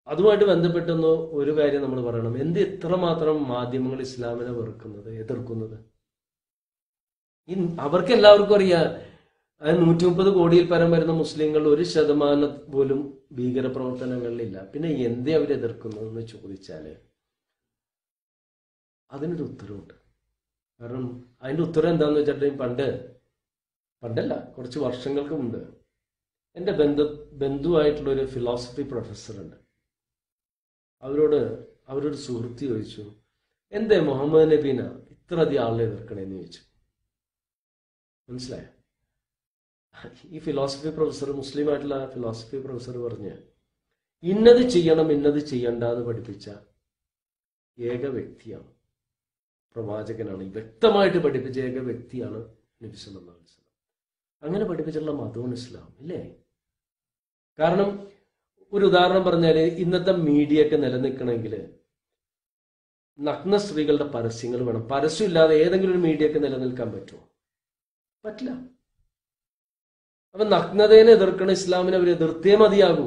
അതുമായിട്ട് ബന്ധപ്പെട്ടൊന്ന് ഒരു കാര്യം നമ്മൾ പറയണം എന്ത് എത്രമാത്രം മാധ്യമങ്ങൾ ഇസ്ലാമിനെ വെറുക്കുന്നത് എതിർക്കുന്നത് ഈ അവർക്ക് എല്ലാവർക്കും അറിയാം അത് നൂറ്റി മുപ്പത് കോടിയിൽ പരം വരുന്ന മുസ്ലിങ്ങൾ ഒരു ശതമാനം പോലും ഭീകരപ്രവർത്തനങ്ങളിലില്ല പിന്നെ എന്തേ അവർ എതിർക്കുന്നത് എന്ന് ചോദിച്ചാല് അതിനൊരു ഉത്തരവുണ്ട് കാരണം അതിന്റെ ഉത്തരം എന്താന്ന് വെച്ചിട്ടുണ്ടെങ്കിൽ പണ്ട് പണ്ടല്ല കുറച്ച് വർഷങ്ങൾക്ക് മുമ്പ് എൻ്റെ ബന്ധു ബന്ധുവായിട്ടുള്ള ഒരു ഫിലോസഫി പ്രൊഫസർ ഉണ്ട് അവരോട് അവരൊരു സുഹൃത്ത് ചോദിച്ചു എന്തേ മുഹമ്മദ് നബീന ഇത്ര അധികം ആളെ എതിർക്കണേന്ന് ചോദിച്ചു മനസ്സിലായോ ഈ ഫിലോസഫി പ്രൊഫസർ മുസ്ലിം ആയിട്ടുള്ള ഫിലോസഫി പ്രൊഫസർ പറഞ്ഞ് ഇന്നത് ചെയ്യണം ഇന്നത് ചെയ്യണ്ട എന്ന് പഠിപ്പിച്ച ഏക വ്യക്തിയാണ് പ്രവാചകനാണ് വ്യക്തമായിട്ട് പഠിപ്പിച്ച ഏക വ്യക്തിയാണ് നബി സല്ലല്ലാഹു അലൈഹി വസല്ലം അങ്ങനെ പഠിപ്പിച്ചിട്ടുള്ള മതമാണ് ഇസ്ലാം ഇല്ലേ കാരണം ഒരു ഉദാഹരണം പറഞ്ഞാൽ ഇന്നത്തെ മീഡിയ ഒക്കെ നിലനിൽക്കണമെങ്കിൽ നഗ്ന സ്ത്രീകളുടെ പരസ്യങ്ങൾ വേണം പരസ്യമില്ലാതെ ഏതെങ്കിലും ഒരു മീഡിയ ഒക്കെ നിലനിൽക്കാൻ പറ്റുമോ പറ്റില്ല അപ്പൊ നഗ്നതയെ എതിർക്കണ ഇസ്ലാമിനെ അവർ എതിർത്തേ മതിയാകൂ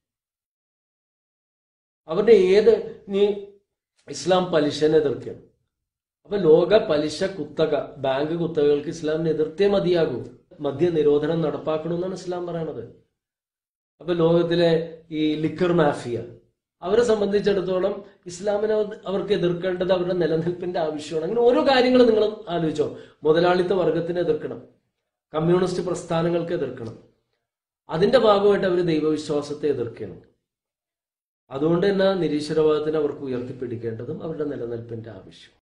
അവരുടെ ഏത് നീ ഇസ്ലാം പലിശനെ എതിർക്കുകയാണ് അപ്പൊ ലോക പലിശ കുത്തക ബാങ്ക് കുത്തകകൾക്ക് ഇസ്ലാമിനെ എതിർത്തേ മതിയാകൂ മദ്യ നിരോധനം നടപ്പാക്കണമെന്നാണ് ഇസ്ലാം പറയണത് അപ്പൊ ലോകത്തിലെ ഈ ലിക്കർ മാഫിയ അവരെ സംബന്ധിച്ചിടത്തോളം ഇസ്ലാമിനെ അവർക്ക് എതിർക്കേണ്ടത് അവരുടെ നിലനിൽപ്പിന്റെ ആവശ്യമാണ് അങ്ങനെ ഓരോ കാര്യങ്ങൾ നിങ്ങൾ ആലോചിച്ചോ മുതലാളിത്ത വർഗത്തിനെ എതിർക്കണം കമ്മ്യൂണിസ്റ്റ് പ്രസ്ഥാനങ്ങൾക്ക് എതിർക്കണം അതിന്റെ ഭാഗമായിട്ട് അവർ ദൈവവിശ്വാസത്തെ എതിർക്കണം അതുകൊണ്ട് തന്നെ നിരീശ്വരവാദത്തിന് അവർക്ക് ഉയർത്തിപ്പിടിക്കേണ്ടതും അവരുടെ നിലനിൽപ്പിന്റെ ആവശ്യം